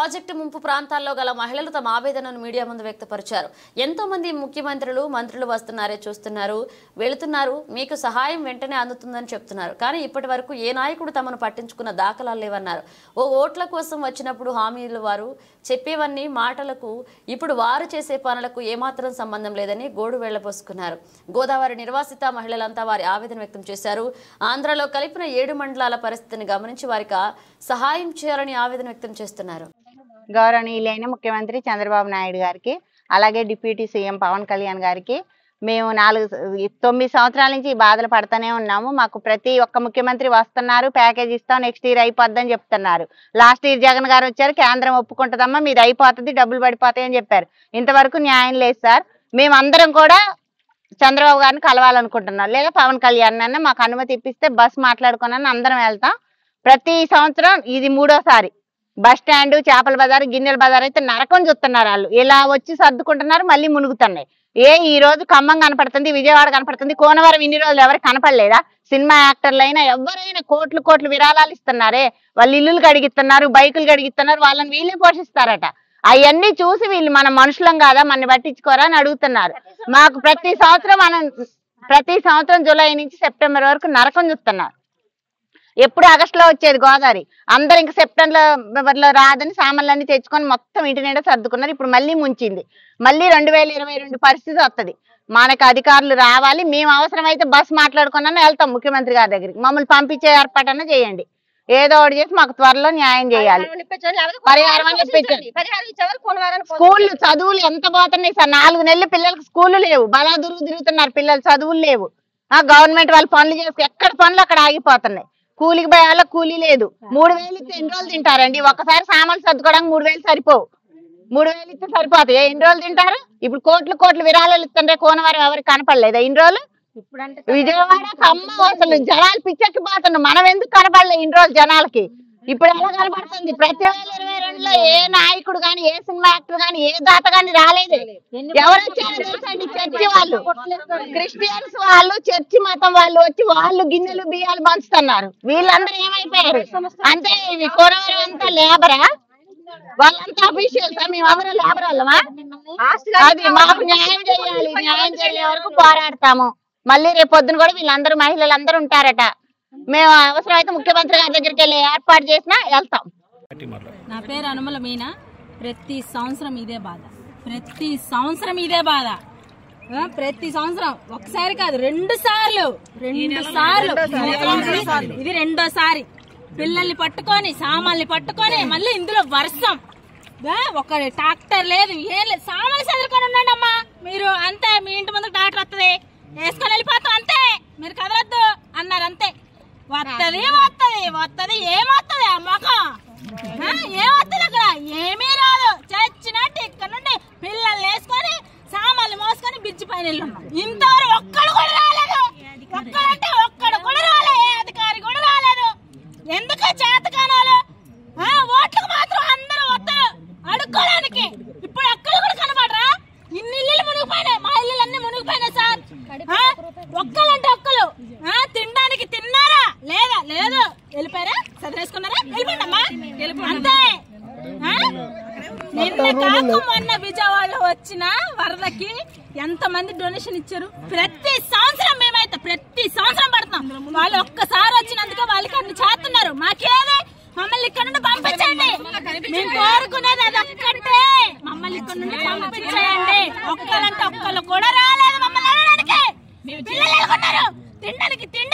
Project ముంపు ప్రాంతాల్లో గల మహిళలు తమ ఆవేదనను మీడియా ముందు వ్యక్తపరిచారు ఎంతో మంది ముఖ్యమంత్రులు మంత్రులు వస్తున్నారే చూస్తున్నారు వెళుతున్నారు మీకు సహాయం వెంటనే అందుతుందని చెప్తున్నారు కానీ ఇప్పటి వరకు ఏ నాయకుడు తమను పట్టించుకున్న దాఖలాలు లేవన్నారు ఓ ఓట్ల కోసం వచ్చినప్పుడు హామీలు వారు చెప్పేవన్నీ మాటలకు ఇప్పుడు వారు చేసే పనులకు ఏమాత్రం సంబంధం లేదని గోడు వెళ్లబోసుకున్నారు గోదావరి నిర్వాసిత మహిళలంతా వారి ఆవేదన వ్యక్తం చేశారు ఆంధ్రలో కలిపిన ఏడు మండలాల పరిస్థితిని గమనించి వారికి సహాయం చేయాలని ఆవేదన వ్యక్తం చేస్తున్నారు గౌరవనీయులైన ముఖ్యమంత్రి చంద్రబాబు నాయుడు గారికి అలాగే డిప్యూటీ సీఎం పవన్ కళ్యాణ్ గారికి మేము నాలుగు తొమ్మిది సంవత్సరాల నుంచి ఈ బాధలు పడుతూనే ఉన్నాము మాకు ప్రతి ఒక్క ముఖ్యమంత్రి వస్తున్నారు ప్యాకేజ్ ఇస్తాం నెక్స్ట్ ఇయర్ అయిపోద్దని చెప్తున్నారు లాస్ట్ ఇయర్ జగన్ గారు వచ్చారు కేంద్రం ఒప్పుకుంటుందమ్మా మీది అయిపోతుంది డబ్బులు పడిపోతాయి అని చెప్పారు ఇంతవరకు న్యాయం లేదు సార్ మేమందరం కూడా చంద్రబాబు గారిని కలవాలనుకుంటున్నాం లేదా పవన్ కళ్యాణ్ అన్న మాకు అనుమతి ఇప్పిస్తే బస్ మాట్లాడుకున్నాను అందరం వెళ్తాం ప్రతి సంవత్సరం ఇది మూడోసారి బస్ స్టాండ్ చేపల బజార్ గిన్నెల బజార్ అయితే నరకం చూస్తున్నారు వాళ్ళు ఇలా వచ్చి సర్దుకుంటున్నారు మళ్ళీ మునుగుతున్నాయి ఏ ఈ రోజు ఖమ్మం కనపడుతుంది విజయవాడ కనపడుతుంది కోనవరం ఇన్ని రోజులు ఎవరికి కనపడలేదా సినిమా యాక్టర్లు అయినా ఎవరైనా కోట్లు కోట్లు విరాళాలు ఇస్తున్నారే వాళ్ళు ఇల్లులు కడిగిస్తున్నారు బైకులు కడిగిస్తున్నారు వాళ్ళని వీళ్ళే పోషిస్తారట అవన్నీ చూసి వీళ్ళు మన మనుషులం కాదా మన పట్టించుకోరా అని అడుగుతున్నారు మాకు ప్రతి సంవత్సరం మనం ప్రతి సంవత్సరం జూలై నుంచి సెప్టెంబర్ వరకు నరకం చూస్తున్నారు ఎప్పుడు ఆగస్ట్ లో వచ్చేది గోదావరి అందరు ఇంకా సెప్టెంబర్ లో రాదని సామాన్లన్నీ తెచ్చుకొని మొత్తం ఇంటి నిండా సర్దుకున్నారు ఇప్పుడు మళ్ళీ ముంచింది మళ్ళీ రెండు వేల ఇరవై రెండు పరిస్థితి వస్తది మనకు అధికారులు రావాలి మేము అవసరమైతే బస్ మాట్లాడుకున్నా వెళ్తాం ముఖ్యమంత్రి గారి దగ్గరికి మమ్మల్ని పంపించే ఏర్పాటన్నా చేయండి ఏదో ఒకటి చేసి మాకు త్వరలో న్యాయం చేయాలి పరిహారం అని ఇప్పించండి. స్కూళ్ళు చదువులు ఎంత పోతున్నాయి సార్ నాలుగు నెలలు పిల్లలకు స్కూళ్ళు లేవు బలాదురు తిరుగుతున్నారు పిల్లలు చదువులు లేవు ఆ గవర్నమెంట్ వాళ్ళు పనులు చేసి ఎక్కడ పనులు అక్కడ ఆగిపోతున్నాయి కూలికి పోయే వాళ్ళకి కూలీ లేదు మూడు వేలు ఇస్తే ఎన్ని రోజులు తింటారండి ఒకసారి సామాన్లు సర్దుకోవడానికి మూడు వేలు సరిపోవు మూడు వేలు ఇస్తే సరిపోతాయి ఎన్ని రోజులు తింటారు ఇప్పుడు కోట్లు కోట్లు విరాళాలు ఇస్తుంటే కోనవారం ఎవరికి కనపడలేదా ఇన్ని రోజులు విజయవాడ ఖమ్మం అసలు జనాలు పిచ్చెక్కిపోతున్నారు మనం ఎందుకు కనపడలే ఇన్ని రోజులు జనాలకి ఇప్పుడు ఎలా కనపడుతుంది ప్రతి వేల ఇరవై రెండులో ఏ నాయకుడు గాని ఏ సినిమా యాక్టర్ గాని ఏ దాత గాని రాలేదు ఎవరు వచ్చారో తెలుసండి చర్చి వాళ్ళు క్రిస్టియన్స్ వాళ్ళు చర్చి మతం వాళ్ళు వచ్చి వాళ్ళు గిన్నెలు బియ్యాలు పంచుతున్నారు వీళ్ళందరూ ఏమైపోయారు అంటే ఇవి కొరవరం అంతా లేబరా వాళ్ళంతా అఫీషియల్స్ మేము ఎవరు లేబర్ వాళ్ళమా అది మాకు న్యాయం చేయాలి న్యాయం చేసే వరకు పోరాడతాము మళ్ళీ రేపు పొద్దున కూడా వీళ్ళందరూ మహిళలు అందరూ ఉంటారట మేము అవసరమైతే ముఖ్యమంత్రి గారి దగ్గరికి వెళ్ళి ఏర్పాటు చేసినా వెళ్తాం నా పేరు అనుమల మీనా ప్రతి సంవత్సరం ఇదే బాధ ప్రతి సంవత్సరం ఇదే బాధ ఆ, ప్రతి సంవత్సరం ఒకసారి కాదు రెండు సార్లు రెండు సార్లు ఇది రెండోసారి పిల్లల్ని పట్టుకొని సామాన్లు పట్టుకొని మళ్ళీ ఇందులో వర్షం ఆ, ఒక ట్రాక్టర్ లేదు ఏం లేదు సామాన్లు చదువుకొని ఉండండి అమ్మా మీరు అంతే మీ ఇంటి ముందు ట్రాక్టర్ వస్తుంది వేసుకొని వెళ్ళిపోతాం అంతే మీరు కదలొద్దు అన్నారు అంతే వత్తది వత్తది వత్తది ఏమొత్తది ఆ మొఖం ఆ, ఏమొత్తది అక్కడ ఏమీ రాదు చచ్చినట్టు ఇక్కడ నుండి పిల్లల్ని వేసుకొని సామాన్లు మోసుకొని బ్రిడ్జి పైన వెళ్ళున్నాం ఇంతవరకు ఒక్కడు కూడా రాలేదు ఒక్కడంటే ఒక్కడు కూడా రాలే ఏ అధికారి కూడా రాలేదు ఎందుకు చేతకానాలు ఆ, ఓట్లకు మాత్రం అందరూ వస్తారు అడుక్కోవడానికి ఇప్పుడు అక్కడ కూడా కనబడరా ఇన్ని ఇల్లు మునిగిపోయినాయి మా ఇల్లు అన్ని మునిగిపోయినాయి సార్ ఆ, ఒక్కలంటే ఒక్కలు ఆ, తినడానికి తిన్నారా లేదా లేదు వెళ్ళిపోయారా చదివేసుకున్నారా వెళ్ళిపోండమ్మా అంతే ఆ? నిన్న కాక మొన్న విజయవాడలో వచ్చిన వరదకి ఎంత మంది డొనేషన్ ఇచ్చారు ప్రతి సంవత్సరం మేమైతే ప్రతి సంవత్సరం పడుతున్నాం వాళ్ళు ఒక్కసారి వచ్చినందుకే వాళ్ళకి అన్ని చేస్తున్నారు మాకేది మమ్మల్ని ఇక్కడ నుండి పంపించండి మేము కోరుకునేది అది ఒక్కటే మమ్మల్ని ఇక్కడ నుండి పంపించేయండి ఒక్కరంటే ఒక్కళ్ళు కూడా రాలేదు మమ్మల్ని అనడానికి పిల్లలు ఎలాగున్నారు తినడానికి తిండి